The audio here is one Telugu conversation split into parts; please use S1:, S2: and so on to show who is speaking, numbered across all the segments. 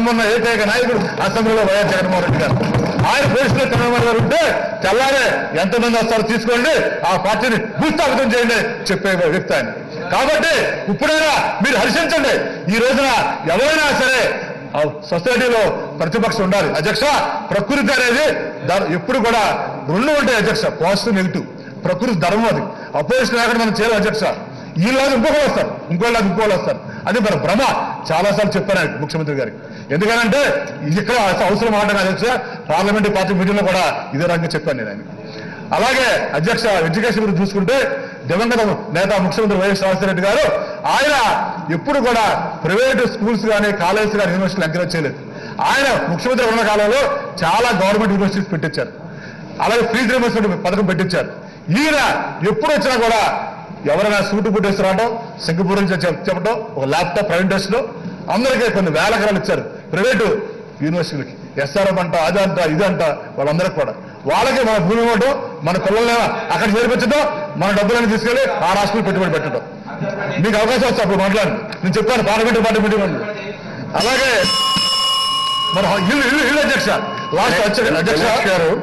S1: ఉన్న ఏకైక నాయకుడు అసెంబ్లీలో వైఎస్ జగన్మోహన్ రెడ్డి గారు ఆయన పోలీసులో చంద్రబాబు గారు ఉంటే తెల్లారే ఎంతమంది వస్తారో తీసుకోండి ఆ పార్టీని భూస్థాపితం చేయండి చెప్పే వ్యక్తి ఆయన కాబట్టి ఇప్పుడైనా మీరు హర్షించండి ఈ రోజున ఎవరైనా సరే ఆ సొసైటీలో ప్రతిపక్షం ఉండాలి అధ్యక్ష ప్రకృతి అనేది ద- ఎప్పుడు కూడా రెండు ఉంటాయి అధ్యక్ష పాజిటివ్ నెగిటివ్ ప్రకృతి ధర్మం అది అపోజిషన్ లేకుండా మనం చేయాలి అధ్యక్ష వీళ్ళలాగా ఇంకొకరు వస్తారు ఇంకోళ్ళకి ఇంకోళ్ళు వస్తారు అది మన భ్రమ చాలాసార్లు చెప్పాను ఆయన ముఖ్యమంత్రి గారికి ఎందుకనంటే ఇక్కడ అవసరం మాట అధ్యక్ష పార్లమెంటరీ పార్టీ మీటింగ్లో కూడా ఇదే రకంగా చెప్పాను నేను ఆయనకి. అలాగే అధ్యక్ష ఎడ్యుకేషన్ గురించి చూసుకుంటే దివంగత నేత ముఖ్యమంత్రి వైఎస్ రాజశేఖర రెడ్డి గారు ఆయన ఎప్పుడు కూడా ప్రైవేట్ స్కూల్స్ కానీ కాలేజెస్ కానీ యూనివర్సిటీలు ఎంకరేజ్ చేయలేదు ఆయన ముఖ్యమంత్రి ఉన్న కాలంలో చాలా గవర్నమెంట్ యూనివర్సిటీస్ పెట్టించారు అలాగే ఫీజు రిమర్స్మెంట్ పథకం పెట్టించారు ఈయన ఎప్పుడు వచ్చినా కూడా ఎవరైనా సూటు పుట్టేసి రావడం సింగపూర్ నుంచి చెప్- చెప్పడం ఒక ల్యాప్టాప్ ప్రైవేట్ లో అందరికీ కొన్ని వేల ఎకరాలు ఇచ్చారు ప్రైవేటు యూనివర్సిటీలకి ఎస్ఆర్ఎం అంట అదంట ఇదంట వాళ్ళందరికీ కూడా వాళ్ళకి మన భూమి ఇవ్వడం మన పిల్లల్ని అక్కడ చేర్పించడం మన డబ్బులను తీసుకెళ్లి ఆ రాష్ట్రంలో పెట్టుబడి పెట్టడం మీకు అవకాశం వస్తే అప్పుడు మాట్లాడండి నేను చెప్పాను పార్లమెంట్ పార్టీ మీటింగ్ ఉంది. అలాగే మరి ఇల్లు ఇల్లు ఇల్లు అధ్యక్ష లాస్ట్ అధ్యక్ష
S2: గణేష్ గారు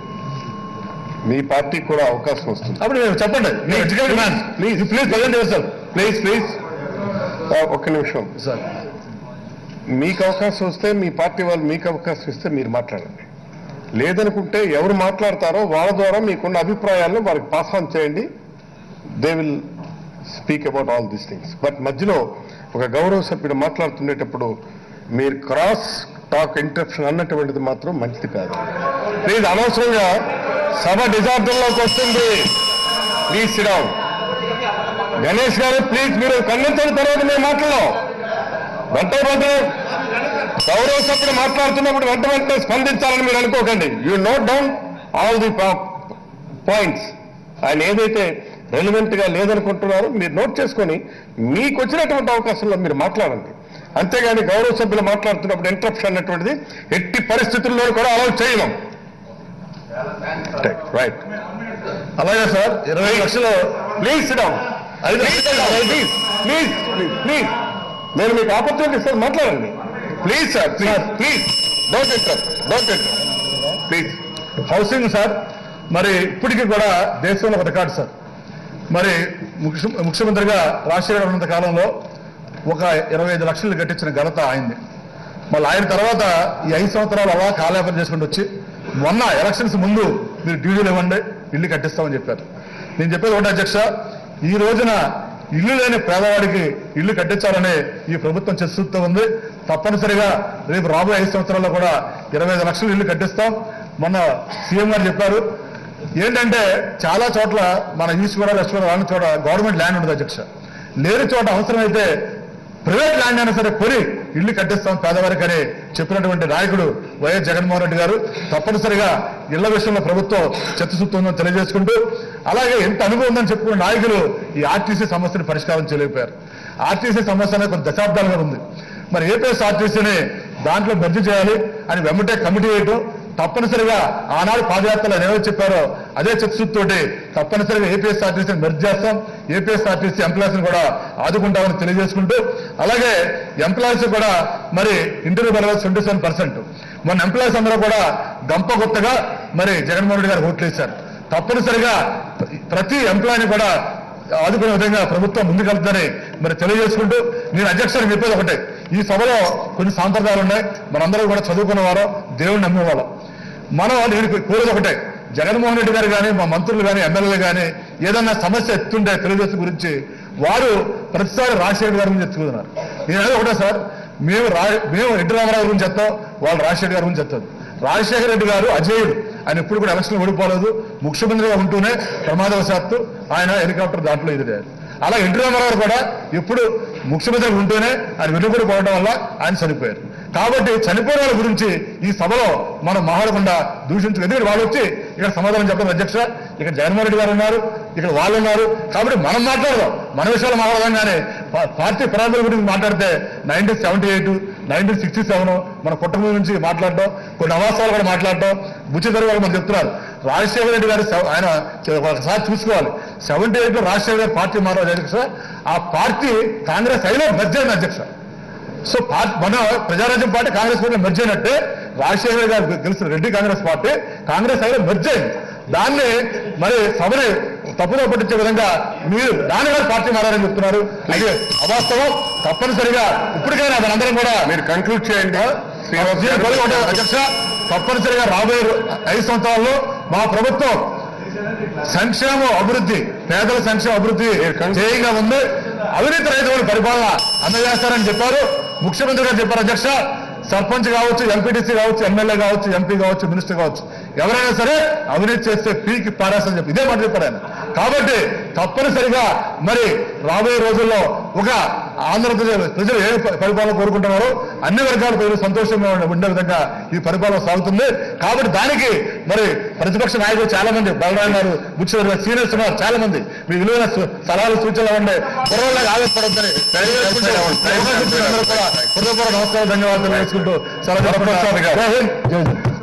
S2: మీ పార్టీకి కూడా అవకాశం వస్తుంది
S1: అప్పుడు మీరు చెప్పండి మీ educated man please please present చేస్తారు ప్లీజ్ ప్లీజ్
S2: ఆ, ఒక్క నిమిషం
S1: సార్
S2: మీకు అవకాశం వస్తే మీ పార్టీ వాళ్ళు మీకు అవకాశం ఇస్తే మీరు మాట్లాడండి లేదనుకుంటే ఎవరు మాట్లాడతారో వాళ్ళ ద్వారా మీకున్న అభిప్రాయాలను వారికి పాస్ ఆన్ చేయండి they will speak about all these things but మధ్యలో ఒక గౌరవ సభ్యుడు మాట్లాడుతుండేటప్పుడు మీరు క్రాస్ టాక్ ఇంటరప్షన్ అన్నటువంటిది మాత్రం మంచిది కాదు ప్లీజ్ అనవసరంగా సభ డిజార్డర్లోకి వస్తుంది ప్లీజ్ సిడౌన్ గణేష్ గారు ప్లీజ్ మీరు ఖండించిన తర్వాత మేము మాట్లాడదాం వెంట వెంటనే గౌరవ సభ్యుడు మాట్లాడుతున్నప్పుడు వెంట వెంటనే స్పందించాలని మీరు అనుకోకండి you note down all the points ఆయన ఏదైతే రెలివెంట్ గా లేదనుకుంటున్నారో మీరు నోట్ చేసుకొని మీకు వచ్చినటువంటి అవకాశంలో మీరు మాట్లాడండి అంతేగాని గౌరవ సభ్యులు మాట్లాడుతున్నప్పుడు ఇంటరప్షన్ అన్నటువంటిది ఎట్టి పరిస్థితుల్లో కూడా అలౌ చేయలేం రైట్
S1: అలాగే సార్ ఇరవై లక్షలు
S2: ప్లీజ్ సిడౌన్
S1: ఐదు
S2: please please please please please నేను మీకు ఆపర్చునిటీ ఇస్తాను మాట్లాడండి please sir please please don't interrupt don't interrupt please
S1: housing sir మరి ఇప్పటికీ కూడా దేశంలో ఒక రికార్డు సార్ మరి ముఖ్య- ముఖ్యమంత్రిగా రాజశేఖర ఉన్నంత కాలంలో ఒక ఇరవై ఐదు లక్షలు కట్టించిన ఘనత ఆయన్ని మళ్ళీ ఆయన తర్వాత ఈ ఐదు సంవత్సరాలు అలా కాలయాపన చేసుకుంటూ వచ్చి మొన్న ఎలక్షన్స్ ముందు మీరు డ్యూటీలు ఇవ్వండి ఇల్లు కట్టిస్తామని చెప్పారు నేను చెప్పేది ఒకటి అధ్యక్ష ఈ రోజున ఇల్లు లేని పేదవాడికి ఇల్లు కట్టించాలని ఈ ప్రభుత్వం చర్చిస్తూ ఉంది తప్పనిసరిగా రేపు రాబోయే ఐదు సంవత్సరాల్లో కూడా ఇరవై ఐదు లక్షలు ఇల్లు కట్టిస్తాం మొన్న సీఎం గారు చెప్పారు ఏంటంటే చాలా చోట్ల మన ఈస్ట్ కూడా వెస్ట్ కూడా రాని చోట గవర్నమెంట్ ల్యాండ్ ఉండదు అధ్యక్ష లేని చోట అవసరమైతే ప్రైవేట్ ల్యాండ్ అయినా సరే కొని ఇల్లు కట్టిస్తాం పేదవారికి అని చెప్పినటువంటి నాయకుడు వైఎస్ జగన్మోహన్ రెడ్డి గారు తప్పనిసరిగా ఇళ్ల విషయంలో ప్రభుత్వం చిత్తశుద్ధి తెలియజేసుకుంటూ అలాగే ఎంత అనుభవం ఉందని చెప్పుకున్న నాయకులు ఈ ఆర్టీసీ సమస్యను పరిష్కారం చేయలేకపోయారు ఆర్టీసీ సమస్య అనేది కొన్ని దశాబ్దాలుగా ఉంది మరి ఏపీఎస్ ఆర్టీసీని దాంట్లో మెర్జి చేయాలి అని వెంబటే కమిటీ వేయటం తప్పనిసరిగా ఆనాడు పాదయాత్రలో ఏమైతే చెప్పారో అదే చిత్తశుద్ధితోటి తప్పనిసరిగా ఏపీఎస్ ఆర్టీసీని మెర్జ్ చేస్తాం ఏపీఎస్ ఆర్టీసీ ఎంప్లాయీస్ కూడా ఆదుకుంటామని తెలియజేసుకుంటూ అలాగే ఎంప్లాయీస్ కూడా మరి ఇంటర్వ్యూ బెలవల్స్ ట్వంటీ సెవెన్ పర్సెంట్ మొన్న ఎంప్లాయీస్ అందరూ కూడా గంప గుత్తగా మరి జగన్మోహన్ రెడ్డి గారు ఓట్లు వేశారు తప్పనిసరిగా ప్రతి ఎంప్లాయీని కూడా ఆదుకునే విధంగా ప్రభుత్వం ముందుకెళ్తుందని మరి తెలియజేసుకుంటూ నేను అధ్యక్షుడు చెప్పేది ఒకటే ఈ సభలో కొన్ని సాంప్రదాయాలు ఉన్నాయి మనందరూ కూడా చదువుకున్న వారు దేవుడిని నమ్మేవాళ్ళం మనం నేను కోరేది ఒకటే జగన్మోహన్ రెడ్డి గారు కానీ మా మంత్రులు కానీ ఎమ్మెల్యేలు కానీ ఏదన్నా సమస్య ఎత్తుంటే తెలుగుదేశం గురించి వారు ప్రతిసారి రాజశేఖర్ గారి గురించి ఎత్తుకుతున్నారు నేను అనేది ఒకటే సార్ మేము రా మేము ఎన్టీ రామారావు గురించి చెప్తాం వాళ్ళు రాజశేఖర్ గారి గురించి చెప్తారు రాజశేఖర రెడ్డి గారు అజేయుడు ఆయన ఎప్పుడు కూడా ఎలక్షన్ ఓడిపోలేదు ముఖ్యమంత్రిగా ఉంటూనే ప్రమాదవశాత్తు ఆయన హెలికాప్టర్ దాంట్లో ఎదిరారు అలా ఎన్టీ రామారావు గారు కూడా ఎప్పుడు ముఖ్యమంత్రిగా ఉంటూనే ఆయన వెనుకబడి పోవడం వల్ల ఆయన చనిపోయారు కాబట్టి చనిపోయిన వాళ్ళ గురించి ఈ సభలో మనం మాట్లాడకుండా దూషించు ఎందుకంటే వాళ్ళు వచ్చి ఇక్కడ సమాధానం చెప్పడం అధ్యక్ష ఇక్కడ జగన్మోహన్ రెడ్డి గారు ఉన్నారు ఇక్కడ వాళ్ళు ఉన్నారు కాబట్టి మనం మాట్లాడదాం మన విషయాలు మాట్లాడదాం కానీ పా- పార్టీ పురాణాల గురించి మాట్లాడితే nineteen seventy eight nineteen sixty seven మన కుటుంబం నుంచి మాట్లాడటం కొన్ని అవాసాలు కూడా మాట్లాడటం బుచ్చిధర వాళ్ళు మనం చెప్తున్నారు రాజశేఖర రెడ్డి గారు సెవ- ఆయన చె- ఒకసారి చూసుకోవాలి సెవెంటీ ఎయిట్ లో రాజశేఖర గారు పార్టీ మారారు అధ్యక్ష ఆ పార్టీ కాంగ్రెస్ అయినా బడ్జెట్ అధ్యక్ష సో పార్టీ మన Prajarajyam party Congress party merge అయినట్టే రాజశేఖర్ గారు గెలిచిన రెడ్డి కాంగ్రెస్ పార్టీ కాంగ్రెస్ అయినా మెర్జ్ అయింది దాన్ని మరి సభని తప్పుదో పట్టించే విధంగా మీరు దాని గారు పార్టీ మారారని చెప్తున్నారు అది అవాస్తవం తప్పనిసరిగా ఇప్పటికైనా మనందరం కూడా
S2: మీరు కంక్లూడ్ చేయండి శ్రీనివాస్
S1: దీని
S2: గారు.
S1: కొరకు ఒకటే అధ్యక్ష తప్పనిసరిగా రాబోయే రో- ఐదు సంవత్సరాల్లో మా ప్రభుత్వం సంక్షేమం అభివృద్ధి పేదల సంక్షేమ అభివృద్ధి చేయంగా ఉంది అవినీతి రైతుల పరిపాలన అందజేస్తారని చెప్పారు ముఖ్యమంత్రి గారు చెప్పారు అధ్యక్ష సర్పంచ్ కావచ్చు ఎంపీటీసీ కావచ్చు ఎమ్మెల్యే కావచ్చు ఎంపీ కావచ్చు మినిస్టర్ కావచ్చు ఎవరైనా సరే అవినీతి చేస్తే పీకి పారేస్తారని చెప్పి ఇదే మాట చెప్పారు ఆయన కాబట్టి తప్పనిసరిగా మరి రాబోయే రోజుల్లో ఒక ఆంధ్రప్రదేశ్ ప్రజలు ఏ ప- పరిపాలన కోరుకుంటున్నారో అన్ని వర్గాల ప్రజలు సంతోషంగా ఉండే- ఉండే విధంగా ఈ పరిపాలన సాగుతుంది కాబట్టి దానికి మరి ప్రతిపక్ష నాయకులు చాలా మంది బలరాం గారు ముఖ్యమంత్రి గారు సీనియర్స్ ఉన్నారు చాలా మంది మీ విలువైన సు- సలహాలు సూచనలు ఉండే కుర్రవాళ్ళకి ఆవేశపడద్దని అందరూ కూడా హృదయపూర్వక నమస్కారం ధన్యవాదాలు తెలుసుకుంటూ సెలవు తీసుకుంటున్నాను. జై హింద్ జై హింద్